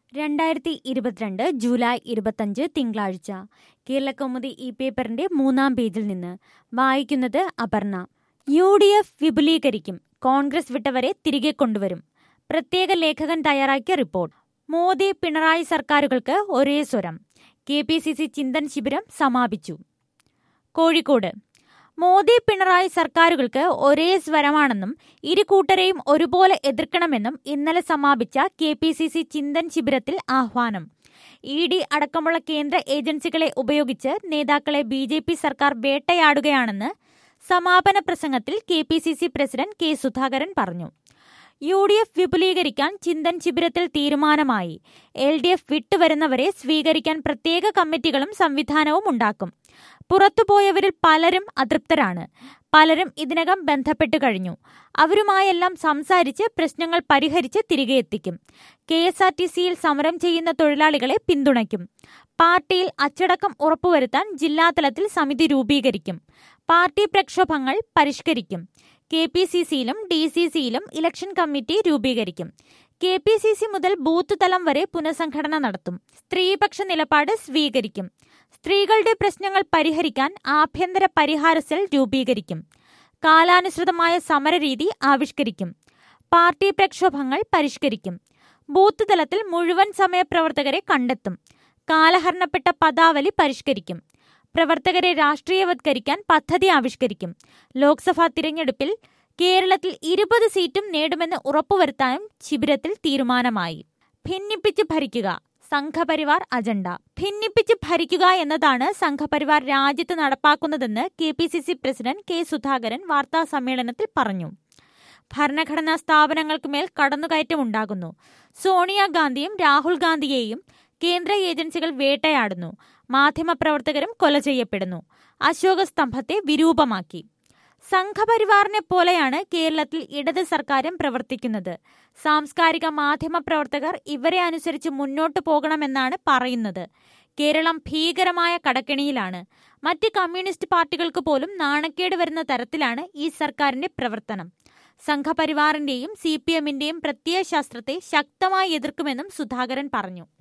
രണ്ടായിരത്തി ഇരുപത്തിരണ്ട് ജൂലൈ ഇരുപത്തഞ്ച് തിങ്കളാഴ്ച കേരളകൗമുദി ഈ പേപ്പറിന്റെ മൂന്നാം പേജിൽ നിന്ന് വായിക്കുന്നത് അപർണ യു ഡി എഫ് വിപുലീകരിക്കും കോൺഗ്രസ് വിട്ടവരെ തിരികെ കൊണ്ടുവരും പ്രത്യേക ലേഖകൻ തയ്യാറാക്കിയ റിപ്പോർട്ട് മോദി പിണറായി സർക്കാരുകൾക്ക് ഒരേ സ്വരം K P C C Chintan Shibiram സമാപിച്ചു കോഴിക്കോട് മോദി പിണറായി സർക്കാരുകൾക്ക് ഒരേ സ്വരമാണെന്നും ഇരു കൂട്ടരെയും ഒരുപോലെ എതിർക്കണമെന്നും ഇന്നലെ സമാപിച്ച K P C C Chintan ശിബിരത്തിൽ ആഹ്വാനം ഇ ഡി അടക്കമുള്ള കേന്ദ്ര ഏജൻസികളെ ഉപയോഗിച്ച് നേതാക്കളെ ബി ജെ പി സർക്കാർ വേട്ടയാടുകയാണെന്ന് സമാപന പ്രസംഗത്തിൽ K P C C president K Sudhakaran പറഞ്ഞു യു ഡി എഫ് വിപുലീകരിക്കാൻ ചിന്തൻ ശിബിരത്തിൽ തീരുമാനമായി എൽ ഡി എഫ് വിട്ടുവരുന്നവരെ സ്വീകരിക്കാൻ പ്രത്യേക കമ്മിറ്റികളും സംവിധാനവും ഉണ്ടാക്കും പുറത്തുപോയവരിൽ പലരും അതൃപ്തരാണ് പലരും ഇതിനകം ബന്ധപ്പെട്ടു കഴിഞ്ഞു അവരുമായെല്ലാം സംസാരിച്ച് പ്രശ്നങ്ങൾ പരിഹരിച്ച് തിരികെ എത്തിക്കും കെ എസ് ആർ ടി സിയിൽ സമരം ചെയ്യുന്ന തൊഴിലാളികളെ പിന്തുണയ്ക്കും പാർട്ടിയിൽ അച്ചടക്കം ഉറപ്പുവരുത്താൻ ജില്ലാതലത്തിൽ സമിതി രൂപീകരിക്കും പാർട്ടി പ്രക്ഷോഭങ്ങൾ പരിഷ്കരിക്കും കെ പി സി സിയിലും ഡി സി സിയിലും ഇലക്ഷൻ കമ്മിറ്റി രൂപീകരിക്കും കെ പി സി സി മുതൽ ബൂത്ത് തലം വരെ പുനഃസംഘടന നടത്തും സ്ത്രീപക്ഷ നിലപാട് സ്വീകരിക്കും സ്ത്രീകളുടെ പ്രശ്നങ്ങൾ പരിഹരിക്കാൻ ആഭ്യന്തര പരിഹാര സെൽ രൂപീകരിക്കും കാലാനുസൃതമായ സമരരീതി ആവിഷ്കരിക്കും പാർട്ടി പ്രക്ഷോഭങ്ങൾ പരിഷ്കരിക്കും ബൂത്ത് തലത്തിൽ മുഴുവൻ സമയ പ്രവർത്തകരെ കണ്ടെത്തും കാലഹരണപ്പെട്ട പദാവലി പരിഷ്കരിക്കും പ്രവർത്തകരെ രാഷ്ട്രീയവത്കരിക്കാൻ പദ്ധതി ആവിഷ്കരിക്കും ലോക്സഭാ തിരഞ്ഞെടുപ്പിൽ കേരളത്തിൽ ഇരുപത് സീറ്റും നേടുമെന്ന് ഉറപ്പുവരുത്താനും ശിബിരത്തിൽ തീരുമാനമായി ഭിന്നിപ്പിച്ച് ഭരിക്കുക സംഘപരിവാർ അജണ്ട ഭിന്നിപ്പിച്ച് ഭരിക്കുക എന്നതാണ് സംഘപരിവാർ രാജ്യത്ത് നടപ്പാക്കുന്നതെന്ന് K P C C president K Sudhakaran വാർത്താ സമ്മേളനത്തിൽ പറഞ്ഞു ഭരണഘടനാ സ്ഥാപനങ്ങൾക്ക് മേൽ കടന്നുകയറ്റമുണ്ടാകുന്നു സോണിയാഗാന്ധിയും രാഹുൽ ഗാന്ധിയെയും കേന്ദ്ര ഏജൻസികൾ വേട്ടയാടുന്നു മാധ്യമപ്രവർത്തകരും കൊല ചെയ്യപ്പെടുന്നു അശോക സ്തംഭത്തെ വിരൂപമാക്കി സംഘപരിവാറിനെ പോലെയാണ് കേരളത്തിൽ ഇടത് സർക്കാരും പ്രവർത്തിക്കുന്നത് സാംസ്കാരിക മാധ്യമ പ്രവർത്തകർ ഇവരെ അനുസരിച്ച് മുന്നോട്ടു പോകണമെന്നാണ് പറയുന്നത് കേരളം ഭീകരമായ കടക്കെണിയിലാണ് മറ്റ് കമ്മ്യൂണിസ്റ്റ് പാർട്ടികൾക്ക് പോലും നാണക്കേട് വരുന്ന തരത്തിലാണ് ഈ സർക്കാരിന്റെ പ്രവർത്തനം സംഘപരിവാറിന്റെയും സി പി എമ്മിന്റെയും പ്രത്യയശാസ്ത്രത്തെ ശക്തമായി എതിർക്കുമെന്നും സുധാകരൻ പറഞ്ഞു